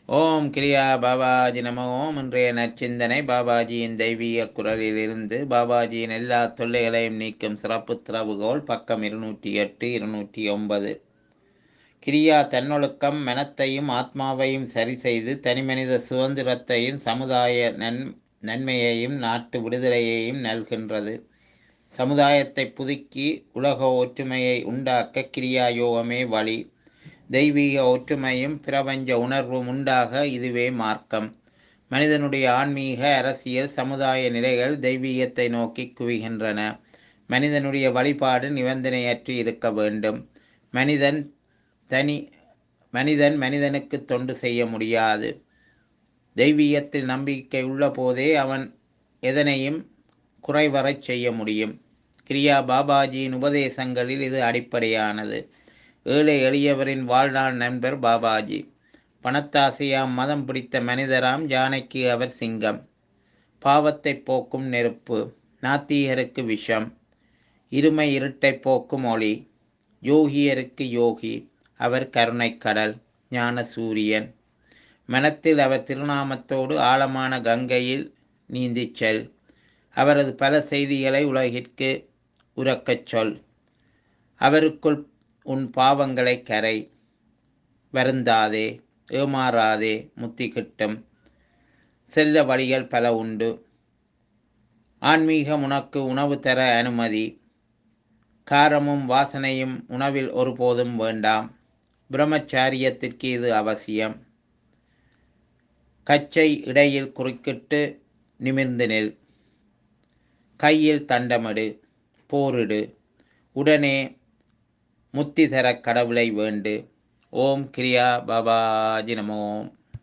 ஓம் கிரியா பாபாஜி நம ஓம் இன்றைய நற்சிந்தனை பாபாஜியின் தெய்வீக குரலிலிருந்து பாபாஜியின் எல்லா தொல்லைகளையும் நீக்கும் சிறப்பு திறவுகோல் பக்கம் இருநூற்றி எட்டு இருநூற்றி ஒன்பது கிரியா தன்னொழுக்கம் மனத்தையும் ஆத்மாவையும் சரி செய்து தனிமனித சுதந்திரத்தையும் சமுதாய நன் நன்மையையும் நாட்டு விடுதலையையும் நல்கின்றது சமுதாயத்தை புதுக்கி உலக ஒற்றுமையை உண்டாக்க கிரியா யோகமே வழி தெய்வீக ஒற்றுமையும் பிரபஞ்ச உணர்வும் உண்டாக இதுவே மார்க்கம் மனிதனுடைய ஆன்மீக அரசியல் சமுதாய நிலைகள் தெய்வீகத்தை நோக்கி குவிகின்றன மனிதனுடைய வழிபாடு நிபந்தனையற்று இருக்க வேண்டும் மனிதன் தனி மனிதன் மனிதனுக்கு தொண்டு செய்ய முடியாது தெய்வீகத்தில் நம்பிக்கை உள்ள போதே அவன் எதனையும் குறைவரச் செய்ய முடியும் கிரியா பாபாஜியின் உபதேசங்களில் இது அடிப்படையானது ஏழை எளியவரின் வாழ்நாள் நண்பர் பாபாஜி பணத்தாசையாம் மதம் பிடித்த மனிதராம் யானைக்கு அவர் சிங்கம் பாவத்தை போக்கும் நெருப்பு நாத்திகருக்கு விஷம் இருமை இருட்டை போக்கும் ஒளி யோகியருக்கு யோகி அவர் கருணைக்கடல் ஞான சூரியன் மனத்தில் அவர் திருநாமத்தோடு ஆழமான கங்கையில் நீந்திச் செல் அவரது பல செய்திகளை உலகிற்கு உறக்கச் சொல் அவருக்குள் உன் பாவங்களை கரை வருந்தாதே ஏமாறாதே முத்தி கிட்டும் செல்ல வழிகள் பல உண்டு ஆன்மீகம் உனக்கு உணவு தர அனுமதி காரமும் வாசனையும் உணவில் ஒருபோதும் வேண்டாம் பிரம்மச்சாரியத்திற்கு இது அவசியம் கச்சை இடையில் குறுக்கிட்டு நிமிர்ந்து நெல் கையில் தண்டமிடு போரிடு உடனே முத்தி தர கடவுளை வேண்டு ஓம் கிரியா பாபாஜி நமோம்